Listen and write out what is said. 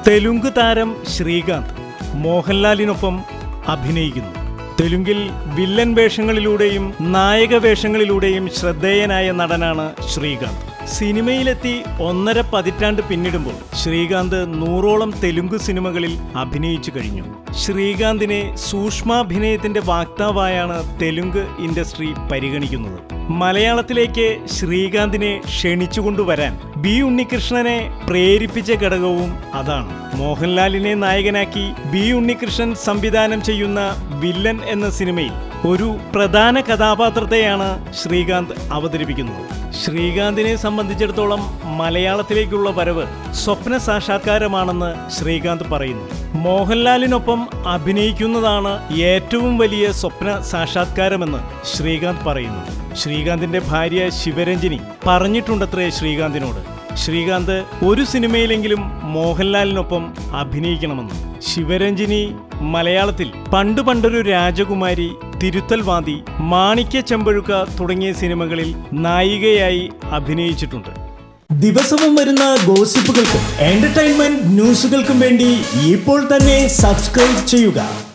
തെലുങ്ക് താരം ശ്രീകാന്ത് മോഹൻലാലിനൊപ്പം അഭിനയിക്കുന്നു തെലുങ്കിൽ വില്ലൻ വേഷങ്ങളിലൂടെയും നായക വേഷങ്ങളിലൂടെയും ശ്രദ്ധേയനായ നടനാണ് ശ്രീകാന്ത് സിനിമയിലെത്തി ഒന്നര പതിറ്റാണ്ട് പിന്നിടുമ്പോൾ ശ്രീകാന്ത് നൂറോളം തെലുങ്ക് സിനിമകളിൽ അഭിനയിച്ചു കഴിഞ്ഞു ശ്രീകാന്തിനെ സൂക്ഷ്മാഭിനയത്തിന്റെ വാക്താവായാണ് തെലുങ്ക് ഇൻഡസ്ട്രി പരിഗണിക്കുന്നത് മലയാളത്തിലേക്ക് ശ്രീകാന്തിനെ ക്ഷണിച്ചുകൊണ്ടുവരാൻ ബി ഉണ്ണികൃഷ്ണനെ പ്രേരിപ്പിച്ച ഘടകവും അതാണ് മോഹൻലാലിനെ നായകനാക്കി ബി ഉണ്ണികൃഷ്ണൻ സംവിധാനം ചെയ്യുന്ന വില്ലൻ എന്ന സിനിമയിൽ ഒരു പ്രധാന കഥാപാത്രത്തെയാണ് ശ്രീകാന്ത് അവതരിപ്പിക്കുന്നത് ശ്രീകാന്തിനെ സംബന്ധിച്ചിടത്തോളം മലയാളത്തിലേക്കുള്ള വരവ് സ്വപ്ന സാക്ഷാത്കാരമാണെന്ന് ശ്രീകാന്ത് പറയുന്നു മോഹൻലാലിനൊപ്പം അഭിനയിക്കുന്നതാണ് ഏറ്റവും വലിയ സ്വപ്ന സാക്ഷാത്കാരമെന്ന് ശ്രീകാന്ത് പറയുന്നു ശ്രീകാന്തിന്റെ ഭാര്യ ശിവരഞ്ജിനി പറഞ്ഞിട്ടുണ്ടത്രേ ശ്രീകാന്തിനോട് ശ്രീകാന്ത് ഒരു സിനിമയിലെങ്കിലും മോഹൻലാലിനൊപ്പം അഭിനയിക്കണമെന്ന് ശിവരഞ്ജിനി മലയാളത്തിൽ പണ്ടു പണ്ടൊരു രാജകുമാരി തിരുത്തൽവാദി മാണിക്യ ചെമ്പഴുക്ക തുടങ്ങിയ സിനിമകളിൽ നായികയായി അഭിനയിച്ചിട്ടുണ്ട് ദിവസവും വരുന്ന ഗോസിപ്പുകൾക്കും എന്റർടൈൻമെന്റ് ന്യൂസുകൾക്കും വേണ്ടി ഇപ്പോൾ തന്നെ സബ്സ്ക്രൈബ് ചെയ്യുക